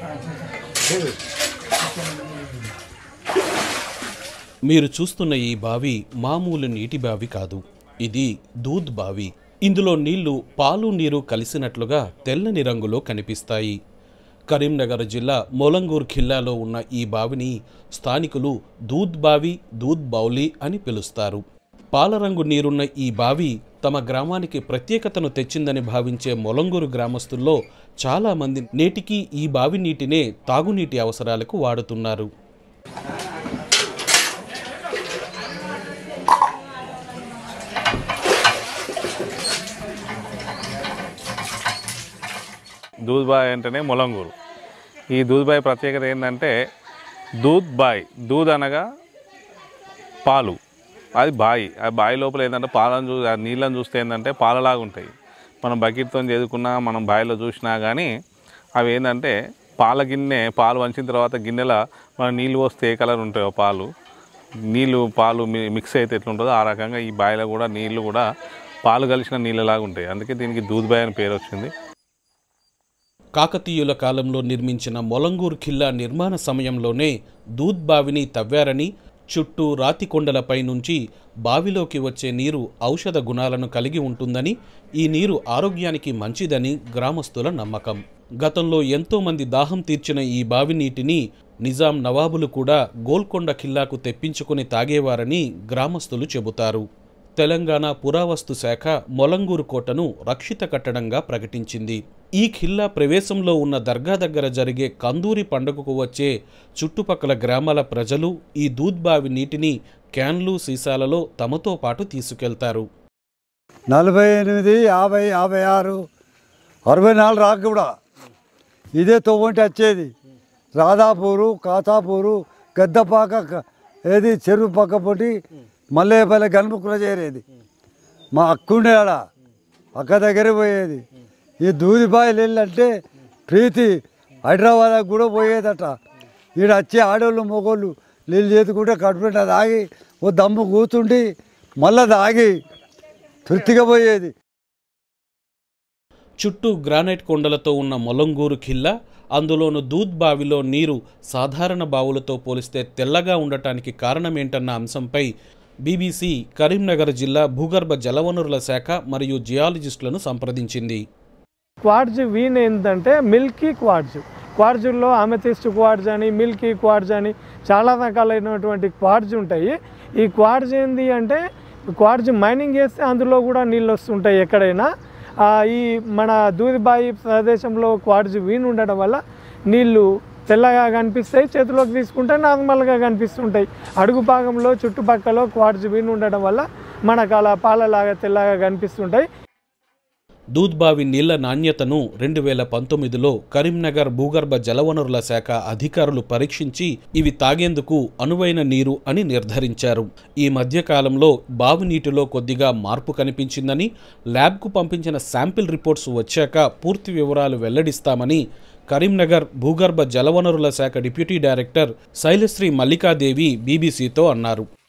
మీరు చూస్తున్న ఈ బావి మామూలు నీటి బావి కాదు ఇది దూద్ బావి ఇందులో నీళ్లు పాలు నీరు కలిసినట్లుగా తెల్లని రంగులో కనిపిస్తాయి కరీంనగర్ జిల్లా మొలంగూర్ ఖిల్లాలో ఉన్న ఈ బావిని స్థానికులు దూద్ బావి దూద్ బౌలి అని పిలుస్తారు పాలరంగు నీరున్న ఈ బావి తమ గ్రామానికి ప్రత్యేకతను తెచ్చిందని భావించే మొలంగూరు గ్రామస్తుల్లో చాలామంది నేటికి ఈ బావి నీటినే తాగునీటి అవసరాలకు వాడుతున్నారు దూద్బాయ్ అంటేనే మొలంగూరు ఈ దూద్బాయ్ ప్రత్యేకత ఏంటంటే దూద్ బాయ్ దూద్ అనగా పాలు అది బాయి ఆ బాయి లోపల ఏంటంటే పాలను చూ ఆ నీళ్ళని చూస్తే ఏంటంటే పాలలాగా ఉంటాయి మనం బకెట్తో చదువుకున్నా మనం బావిలో చూసినా కానీ అవి ఏంటంటే పాల గిన్నె పాలు వంచిన తర్వాత గిన్నెల మనం నీళ్ళు పోస్తే ఏ కలర్ ఉంటాయో పాలు నీళ్ళు పాలు మి- మిక్స్ అయితే ఎట్లుంటుందో ఆ రకంగా ఈ బావిలో కూడా నీళ్ళు కూడా పాలు కలిసిన నీళ్ళలాగా ఉంటాయి అందుకే దీనికి దూద్ బాయ్ అని పేరు వచ్చింది కాకతీయుల కాలంలో నిర్మించిన మొలంగూర్ ఖిల్లా నిర్మాణ సమయంలోనే దూద్ బావిని తవ్వారని చుట్టూ రాతి కొండలపై నుంచి బావిలోకి వచ్చే నీరు ఔషధ గుణాలను కలిగి ఉంటుందని ఈ నీరు ఆరోగ్యానికి మంచిదని గ్రామస్తుల నమ్మకం గతంలో ఎంతో మంది దాహం తీర్చిన ఈ బావి నీటిని నిజాం నవాబులు కూడా గోల్కొండ ఖిల్లాకు తెప్పించుకుని తాగేవారని గ్రామస్తులు చెబుతారు తెలంగాణ పురావస్తు శాఖ మొలంగూరు కోటను రక్షిత కట్టడంగా ప్రకటించింది ఈ ఖిల్లా ప్రవేశంలో ఉన్న దర్గా దగ్గర జరిగే కందూరి పండుగకు వచ్చే చుట్టుపక్కల గ్రామాల ప్రజలు ఈ దూద్బావి నీటిని క్యాన్లు సీసాలలో తమతో పాటు తీసుకెళ్తారు నలభై ఎనిమిది యాభై యాభై ఆరు అరవై నాలుగు రాక కూడా ఇదే తొవ్వంటి వచ్చేది రాధాపూరు కాతాపూరు గద్దపాక క- ఏది చెరువు పక్క పొట్టి మల్లేపల్లి గన్ముక్కున చేరేది మా అక్కుండే ఆడ అక్క దగ్గరే పోయేది ఈ దూదిబాయిలు వెళ్ళంటే ప్రీతి హైదరాబాద్ కూడా పోయేదట ఈడ వచ్చి ఆడోళ్ళు మొగోళ్ళు నీళ్ళు చేతుకుంటే కడుపుట తాగి ఓ దమ్ము కూతుండి మళ్ళా తాగి తృప్తిగా పోయేది చుట్టూ గ్రానైట్ కొండలతో ఉన్న మొలంగూరు ఖిల్లా అందులోను దూద్ బావిలో నీరు సాధారణ బావులతో పోలిస్తే తెల్లగా ఉండటానికి కారణమేంటన్న అంశంపై బీబీసీ కరీంనగర్ జిల్లా భూగర్భ జలవనరుల శాఖ మరియు జియాలజిస్టులను సంప్రదించింది క్వార్జ్ వీన్ ఏంటంటే మిల్కీ క్వార్జ్ క్వార్జుల్లో అమెథిస్ట్ క్వార్జ్ అని మిల్కీ క్వార్జ్ అని చాలా రకాలైనటువంటి క్వార్జ్ ఉంటాయి ఈ క్వార్జ్ ఏంది అంటే క్వార్జ్ మైనింగ్ చేస్తే అందులో కూడా నీళ్ళు వస్తుంటాయి ఎక్కడైనా ఆ, ఈ మన దూదిబాయి ప్రదేశంలో క్వార్జ్ వీన్ ఉండడం వల్ల నీళ్ళు తెల్లగా కనిపిస్తాయి చేతిలోకి తీసుకుంటే నార్మల్గా కనిపిస్తుంటాయి అడుగు భాగంలో చుట్టుపక్కల క్వార్జ్ వీన్ ఉండడం వల్ల మనకు అలా పాలలాగా తెల్లగా కనిపిస్తుంటాయి దూద్బావి నీళ్ల నాణ్యతను రెండు వేల పంతొమ్మిదిలో కరీంనగర్ భూగర్భ జలవనరుల శాఖ అధికారులు పరీక్షించి ఇవి తాగేందుకు అనువైన నీరు అని నిర్ధారించారు ఈ మధ్య కాలంలో బావి నీటిలో కొద్దిగా మార్పు కనిపించిందని ల్యాబ్కు పంపించిన శాంపిల్ రిపోర్ట్స్ వచ్చాక పూర్తి వివరాలు వెల్లడిస్తామని కరీంనగర్ భూగర్భ జలవనరుల శాఖ డిప్యూటీ డైరెక్టర్ శైలశ్రీ మల్లికాదేవి బీబీసీతో అన్నారు